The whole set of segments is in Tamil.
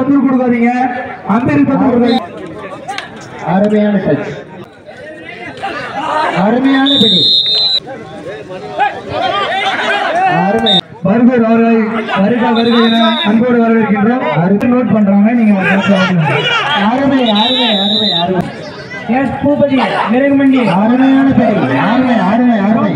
தொந்தரவு கொடுக்காதீங்க அம்பேருக்கு தொந்தரவு கொடுக்காதீங்க அருமையான டச் அருமையான பிடி அருமை வருகை அவர்களை வருக வருகை என அன்போடு வரவேற்கின்றோம் அடுத்து நோட் பண்றாங்க நீங்க அருமை அருமை அருமை அருமை எஸ் பூபதி மிருகமண்டி அருமையான பிடி அருமை அருமை அருமை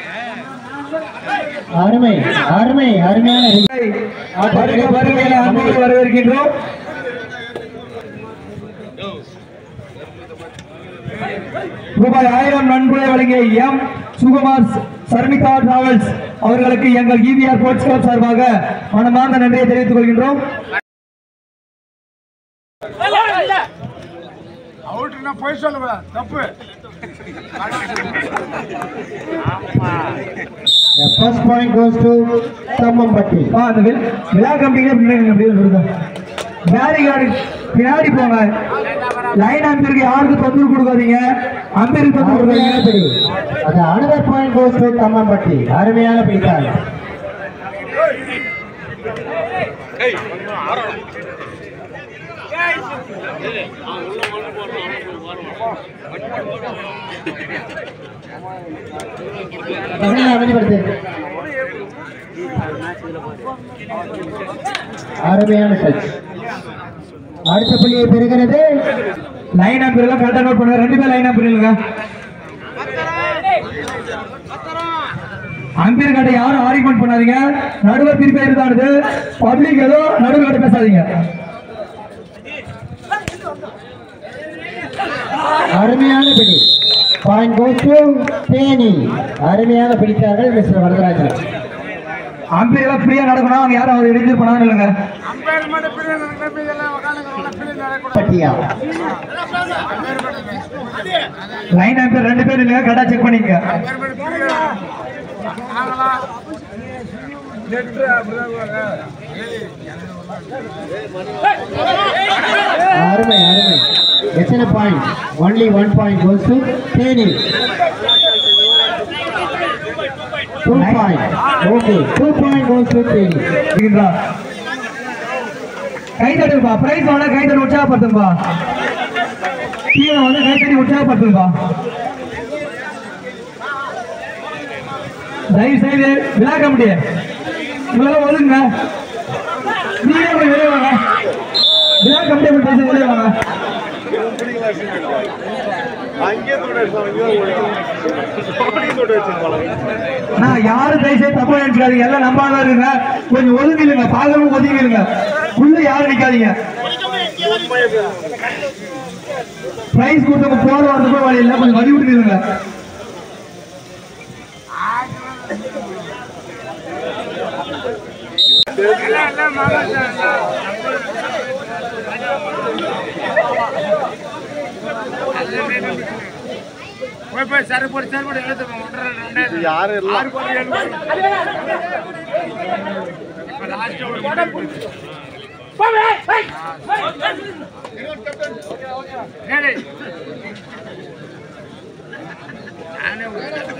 அருமை அருமை அருமையான ரி- வருக வருகை என அன்போடு வரவேற்கின்றோம் ரூபாய் ஆயிரம் நன்கொடை வழங்கிய எம் சுகுமார் சர்மிகா டிராவல்ஸ் அவர்களுக்கு எங்கள் இவிஆர் ஸ்போர்ட்ஸ் கிளப் சார்பாக மனமார்ந்த நன்றியை தெரிவித்துக் கொள்கின்றோம் அவுட்னா போய் சொல்லுவேன் தப்பு The first point goes to Thammampatti ஆ, அந்த வி- விழா கம்பிங்க பின்னாடி அப்படியே வருது பேரிகார்டு பின்னாடி போங்க லைன் அம்பிற்கு யாருக்கும் தொந்தரவு கொடுக்காதீங்க அம்பிற்கு தொந்தரவு அருமையான கொடுக்காதீங்க பிடி அது another point goes to Thammampatti அருமையான பிடித்தார் பசங்களை அமைதிப்படுத்து அருமையான டச் அடுத்த புள்ளியை பெறுகிறது லைன் அம்பர் எல்லாம் கரெக்டா நோட் பண்ணுங்க ரெண்டு பேர் லைன் அம்பர் இல்லைங்க அம்பீர் கட்டை யாரும் ஆர்குமெண்ட் பண்ணாதீங்க நடுவர் திருப்பி இருந்தானது பப்ளிக் ஏதோ நடுவர் கட்ட பேசாதீங்க அருமையான பிடி பாயிண்ட் கோஸ் டு தேனி அருமையான பிடித்தார்கள் மிஸ்டர் வரதராஜன் அம்பீர் எல்லாம் ஃப்ரீயா நடக்கணும் அவங்க யாரும் அவர் இடைஞ்சல் பண்ணாங்க இல்லைங்க அம்பேர் மட்டும் பிரிவு நடக்கிற எல்லாம் உட்காந்துக்கிறவங்க பிரிவு நடக்கூடாது பட்டியா லைன் அம்பீர் ரெண்டு பேர் இல்லைங்க கரெக்டா செக் பண்ணிக்கங்க அம்பேர் மட்டும் பிரிவு நாங்களாம் நெட்டு அப்படிதான் அருமை அருமை எத்தனை point only one point goes to Theni two point okay two point goes to Theni இருக்கின்றார் கை தட்டுங்கப்பா பிரைஸ் வாங்க கை தட்டி உற்சாகப்படுத்துங்கப்பா கீழே வந்து கை தட்டி உற்சாகப்படுத்துங்கப்பா தயவு செய்து விழா கமிட்டி உங்களால ஒதுங்க நீங்களே போய் வெளியே வாங்க விழா கமிட்டி மட்டும் பேசி வெளியே வாங்க நான் யாரும் தயவு செய்து தப்பா நினைச்சுக்காதீங்க எல்லாம் நம்பாதான் இருங்க கொஞ்சம் ஒதுங்கிடுங்க பார்க்கணும் ஒதுங்கிடுங்க உள்ள யாரும் நிக்காதீங்க பிரைஸ் கொடுத்தவங்க போற வரதுக்கும் வழி இல்லை கொஞ்சம் வழி விட்டுருங்க எல்லாம் எல்லாம் மாமா போய் போய் சரி போட்டு சரி போட்டு எழுத்து ஒன்றரை ரெண்டாயிரம் யாரு ஆறு கோடி ஏழு கோடி இப்ப லாஸ்ட் ஒரு ஏய், ஏய். நானே ஒரு-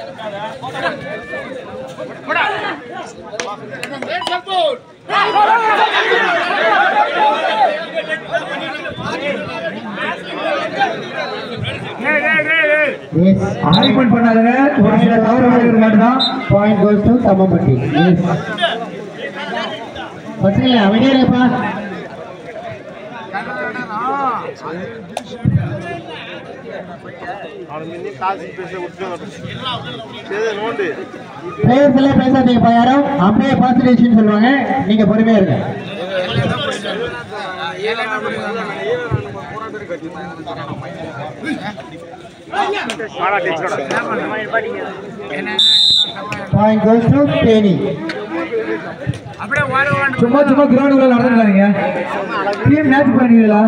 போடா. ஏய், ஏய், ஏய், ஏய். எஸ் ஆர்குமெண்ட் பண்ணாதுங்க ஒரு சில தவறுகள் இருந்தால்தான் point goes to Thammampatti yes பசங்களே அமைதியா இருப்பா பிளேயர்ஸ் எல்லாம் பேசாதீங்கப்பா யாரும் அப்படியே பாசிலேஷன் சொல்லுவாங்க நீங்க பொறுமையா இருங்க பாயிண்ட் கோஸ் டு தேனி அப்படியே வார வாண்டு சும்மா சும்மா கிரவுண்டுக்குள்ள நடந்துருக்காதீங்க டீம் மேட்ச் பண்ணுவீங்களா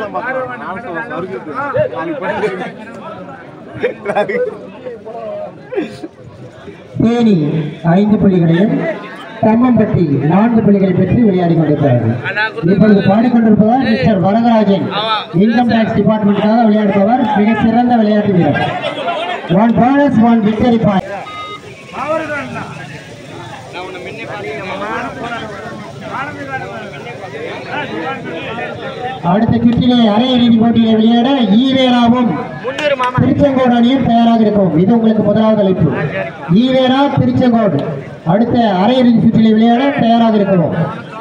தேனி ஐந்து புள்ளிகளையும் தம்மம்பட்டி நான்கு புள்ளிகளை பெற்று விளையாடி கொண்டிருக்கிறார்கள் இப்பொழுது பாடிக்கொண்டிருப்பவர் மிஸ்டர் வரதராஜன் இன்கம் டாக்ஸ் டிபார்ட்மெண்ட்டுக்காக விளையாடுபவர் மிக சிறந்த விளையாட்டு வீரர் one bonus one victory point நான் உன்னை முன்னே பண்ணி அடுத்த சுற்றிலே அரையிறுதி போட்டியிலே விளையாட ஈவேராவும் திருச்செங்கோடு அணியும் தயாராக இருக்கும் இது உங்களுக்கு முதலாவது அழைப்பு ஈவேரா திருச்செங்கோடு அடுத்த அரையிறுதி சுற்றிலே விளையாட தயாராக இருக்கிறோம்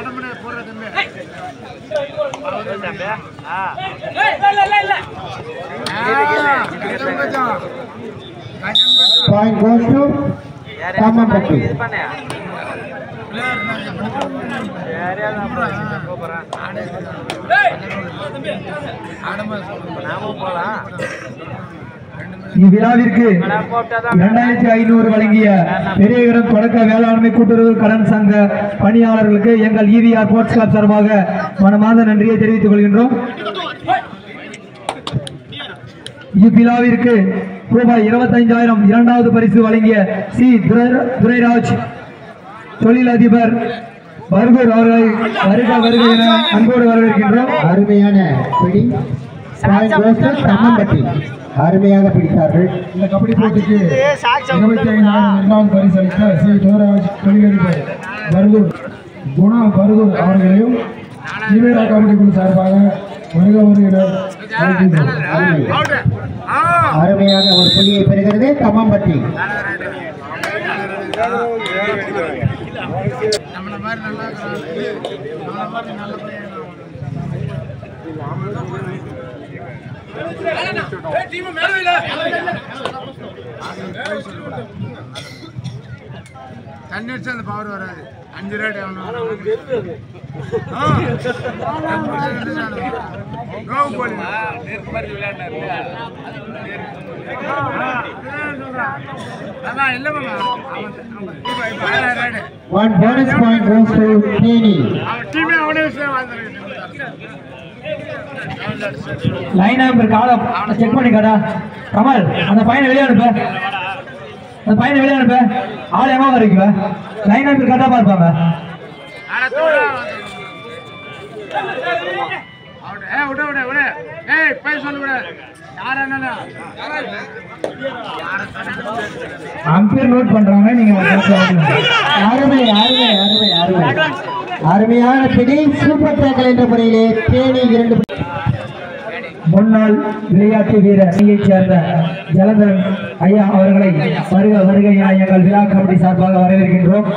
பாயிண்ட் கோஸ் டு காமம்பட்டி இவ்விழாவிற்கு இரண்டாயிரத்தி ஐநூறு வழங்கிய பெரியகரம் தொடக்க வேளாண்மை கூட்டுறவு கடன் சங்க பணியாளர்களுக்கு எங்கள் இவிஆர் ஸ்போர்ட்ஸ் கிளப் சார்பாக மனமார்ந்த நன்றியை தெரிவித்துக் கொள்கின்றோம் இவ்விழாவிற்கு ரூபாய் இருபத்தைந்தாயிரம் இரண்டாவது பரிசு வழங்கிய சி துரை- துரைராஜ் தொழிலதிபர் பர்கூர் அவர்களை வருக வருக என அன்போடு வரவேற்கின்றோம் அருமையான பிடி பாயிண்ட் கோஸ் டு கம்மம்பட்டி அருமையாக பிடித்தார்கள் இந்த கபடி போட்டிக்கு இருபத்தி ஐந்தாயிரம் இரண்டாவது பரிசு அளித்த சி துரைராஜ் தொழிலதிபர் பர்கூர் குணா பர்கூர் அவர்களையும் ஈவேரா கபடி குழு சார்பாக வருக வருக என அழைக்கின்றோம் அருமை. அவுட்டு. ஆ அருமையாக ஒரு புள்ளியை பெறுகிறது கம்மம்பட்டி நம்மள மாதிரி நல்லா இருக்கிறான். நம்மள மாதிரி நல்ல பையன் தண்ணி அடிச்சா அந்த பவர் வராது அஞ்சு ரேட் அதான் இல்லை raid one bonus point goes to Theni அவன் டீமே அவனே விஷயம் வாழ்ந்துருக்கு லைன் நம்பர் காலம் செக் பண்ணி கடா கமல் அந்த பையனை வெளியே அனுப்ப அந்த பையனை வெளியே அனுப்ப ஆள் எங்க வரைக்கும் லைன் நம்பர் கரெக்டாக பார்ப்பாங்க ஏய் விடு விடு விடு ஏய் போய் சொல்லு விடு யார் என்னன்னா அம்பேர் நோட் பண்றாங்க நீங்க அருமை அருமை அருமை அருமை அருமையான பிடி சூப்பர் டேக்கல் என்ற முறையிலே தேனி இரண்டு முன்னாள் விளையாட்டு வீரர் அணியைச் சேர்ந்த ஜலந்தரன் ஐயா அவர்களை வருக வருக என எங்கள் விழா கமிட்டி சார்பாக வரவேற்கின்றோம்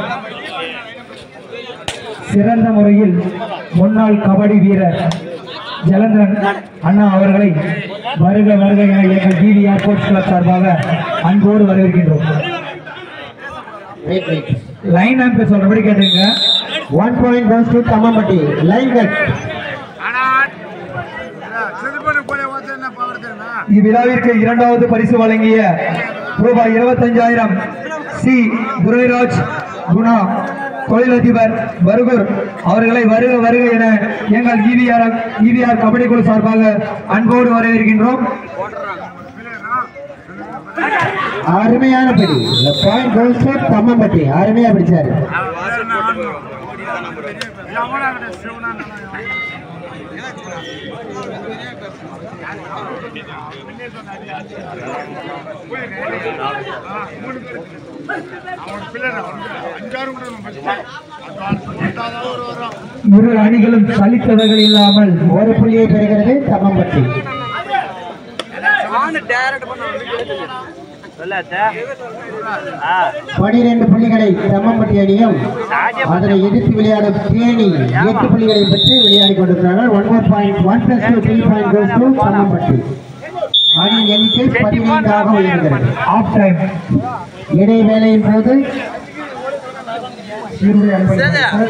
சிறந்த முறையில் முன்னாள் கபடி வீரர் ஜலந்தரன் அண்ணா அவர்களை வருக வருக என எங்கள் டிவி ஸ்போர்ட்ஸ் கிளப் சார்பாக அன்போடு வரவேற்கின்றோம் வெயிட் வெயிட் லைன் ஆம்பர் சொல்றபடி கேட்டுங்க one point goes to Kammampatti line cut ஆனா சிறுபணி போல ஓட்டு என்ன பவர் தெரியுமா இவ்விழாவிற்கு இரண்டாவது பரிசு வழங்கிய ரூபாய் இருபத்தஞ்சாயிரம் சி துரைராஜ் குணா தொழிலதிபர் பருகூர் அவர்களை வருக வருக என எங்கள் இவிஆர் இவிஆர் கபடி குழு சார்பாக அன்போடு வரவேற்கின்றோம் அருமையான பிடி பாயிண்ட் கோஸ் டு கம்மம்பட்டி அருமையா பிடிச்சாரு இரு அணிகளும் சலித்தவர்கள் இல்லாமல் ஒரு புள்ளியை பெறுகிறது கம்மம்பட்டி பனிரெண்டு புள்ளிகளை கம்மம்பட்டி அணியும் அதனை எதிர்த்து விளையாடும் தேனி எட்டு புள்ளிகளை பெற்று விளையாடி கொண்டிருக்கிறார்கள் one more point one plus two three point goes to Kammampatti அணியின் எண்ணிக்கை பதினைந்தாக உயர்கிறது ஆஃப் டைம் இடைவேளையின் போது இவருடைய அன்பை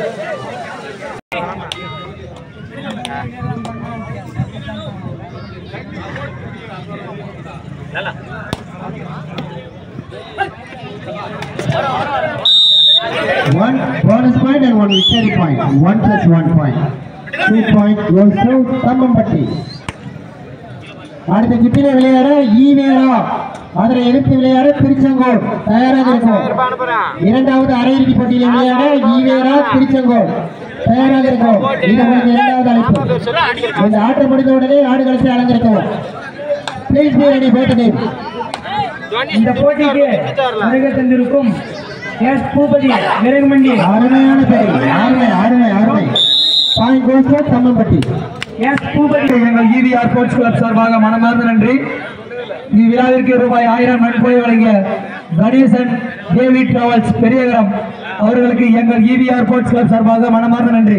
one bonus point and one victory point. One plus one point. Two point goes to Kammampatti அடுத்த சுற்றில விளையாட ஈவேரா அதனை எதிர்த்து விளையாட திருச்செங்கோல் தயாராக இருக்கும் இரண்டாவது அரையிறுதி போட்டியில் விளையாட ஈவேரா திருச்செங்கோல் தயாராக இருக்கும் இது உங்களுக்கு இரண்டாவது அழைப்பு இந்த ஆட்டம் முடிந்த உடனே ஆடுகளத்தை அலங்கரிக்கவும் பிளீஸ் பி ரெடி போட்டு டீம் இந்த போட்டிக்கு வருகை தந்திருக்கும் எஸ் பூபதி விரைகுமண்டி அருமையான பேர் அருமை அருமை அருமை point goes to Thammampatti S Boopathi எங்கள் இவிஆர் ஸ்போர்ட்ஸ் கிளப் சார்பாக மனமார்ந்த நன்றி இவ்விழாவிற்கு ரூபாய் ஆயிரம் நன்கொடை வழங்கிய கணேசன் டேவிட் டிராவல்ஸ் பெரியகரம் அவர்களுக்கு எங்கள் இவிஆர் ஸ்போர்ட்ஸ் கிளப் சார்பாக மனமார்ந்த நன்றி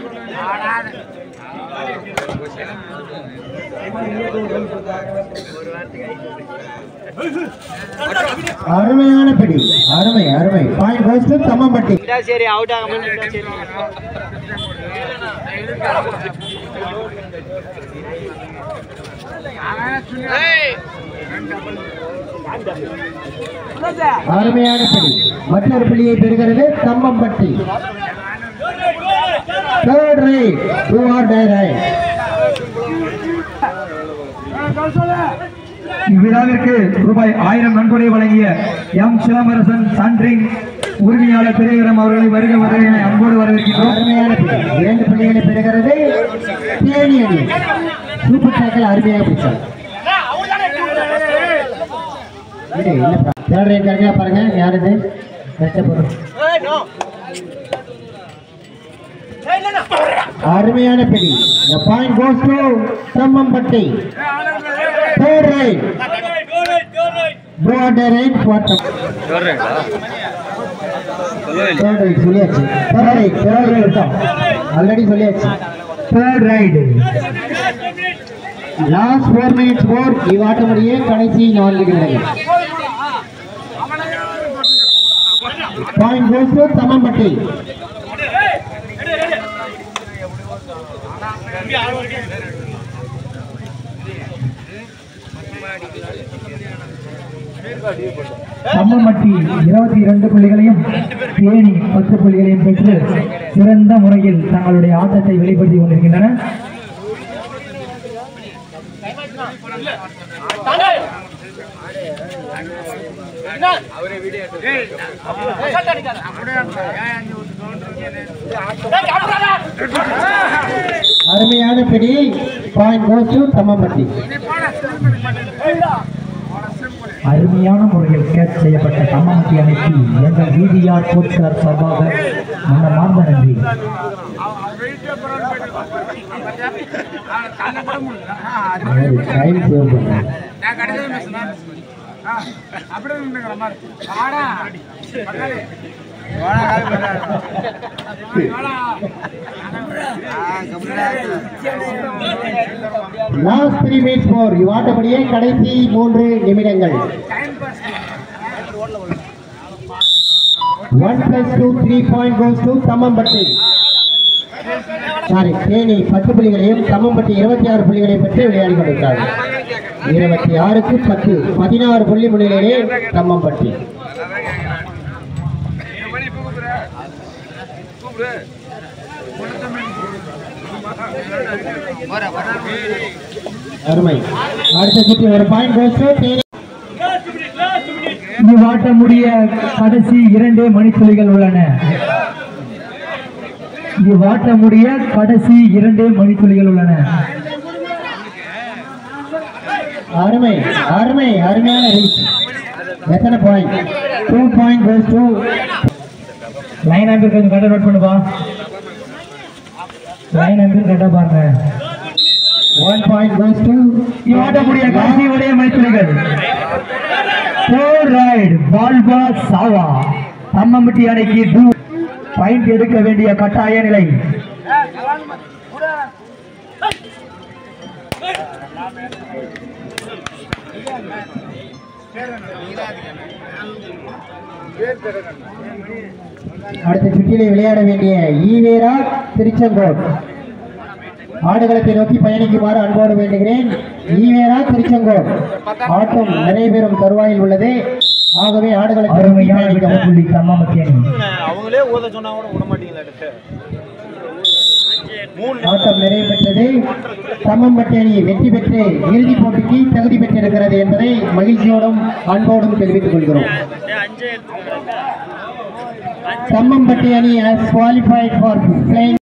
அருமையான பிடி அருமை அருமை பாயிண்ட் கோஸ் டு தம்மம்பட்டி சரி அவுட் ஆகாம இருந்தா சரி அருமையான பிடி மற்றொரு புள்ளியை பெறுகிறது Thammampatti third raid do or die raid இவ்விழாவிற்கு ரூபாய் ஆயிரம் நன்கொடை வழங்கிய எம் சிலம்பரசன் சன்ட்ரிங் உரிமையாளர் பெரியகரம் அவர்களை வருக வருக என அன்போடு வரவேற்கிறோம் அருமையான பிடி இரண்டு புள்ளிகளை பெறுகிறது தேனி அணி சூப்பர் டேக்கல் அருமையாக பிடிச்சார் தேர்ட் ரைட் கரெக்டாக பாருங்க யார் இது கஷ்டப்படும் அருமையான பிடி the point goes to Thammampatti third raid broad right quarter third raid சொல்லியாச்சு தேர்ட் ரைட் தேர்ட் ரைட் தான் ஆல்ரெடி சொல்லியாச்சு third raid last four minutes four இவ்வாட்டமுடைய கடைசி நான்கு நிமிடங்கள் பாயிண்ட் கோஸ் டு தம்மம்பட்டி சம்மமட்டி இருபத்தி இரண்டு புள்ளிகளையும் தேனி பத்து புள்ளிகளையும் பெற்று சிறந்த முறையில் தங்களுடைய ஆட்டத்தை வெளிப்படுத்தி கொண்டிருக்கின்றன அருமையான பிடி பாயிண்ட் கோஸ் டு தம்மம்பட்டி அருமையான முறையில் கேட்ச் செய்யப்பட்ட கம்மாமட்டி அணிக்கு எங்கள் விவிஆர் கோச் கிளப் சார்பாக மனமார்ந்த நன்றி டைம் சேவ் பண்ணுறேன் நான் கடைசியில் மிஸ் நான் ஆ, அப்படியே நின்னுக்கிற மாதிரி வாடா பக்காளி. வாடா, கால் பண்ணாத. வாடா. ஆ, கம்முனு இரு. லாஸ்ட் த்ரீ மினிட்ஸ் ஃபோர் இவ்வாட்டப்படியே கடைசி மூன்று நிமிடங்கள் one plus two three point goes to Thammampatti sorry Theni பத்து புள்ளிகளையும் தம்மம்பட்டி இருபத்தி ஆறு புள்ளிகளையும் பெற்று விளையாடி கொண்டிருக்கிறார்கள் இருபத்தி ஆறுக்கு பத்து பதினாறு புள்ளி முன்னிலையிலே தம்மம்பட்டி மணி கூப்பிடுற கூப்பிடு அருமை அடுத்த சுற்றி ஒரு பாயிண்ட் கோஸ் டு தேனி இவ்வாட்ட முடிய கடைசி இரண்டே மணித்துளிகள் உள்ளன இவ்வாட்ட முடிய கடைசி இரண்டே மணித்துளிகள் உள்ளன அருமை அருமை அருமையான ரீச் எத்தனை point two point goes to line umpire கொஞ்சம் கரெக்டாக நோட் பண்ணுப்பா லைன் ஆம்பியர் கரெக்டாக பாருங்க ஒன் பாயிண்ட் கோஸ் டு இவ்வாட்ட முடிய கடைசி உடைய மணித்துளிகள் ஃபோர் ரைட் பால்பா சாவா தம்மம்பட்டி அணைக்கு டூ பாயிண்ட் எடுக்க வேண்டிய கட்டாய நிலை அடுத்த சுற்றிலே விளையாட வேண்டிய ஈவேரா திருச்செங்கோட் ஆடுகளத்தை நோக்கி பயணிக்குமாறு அன்போடு வேண்டுகிறேன் ஈவேரா திருச்செங்கோட் ஆட்டம் நடைபெறும் தருவாயில் உள்ளது ஆகவே ஆடுகளத்தை நோக்கி அருமையான பயணிக்கவும் புள்ளி தம்மம்பட்டி அணி அவங்களே ஊத சொன்னா கூட விட மாட்டீங்களா எடுத்து ஆட்டம் நிறைவு பெற்றது தம்மம்பட்டி அணி வெற்றி பெற்று இறுதிப் போட்டிக்கு தகுதி பெற்றிருக்கிறது என்பதை மகிழ்ச்சியோடும் அன்போடும் தெரிவித்துக் கொள்கிறோம் தம்மம்பட்டி அணி has qualified for playing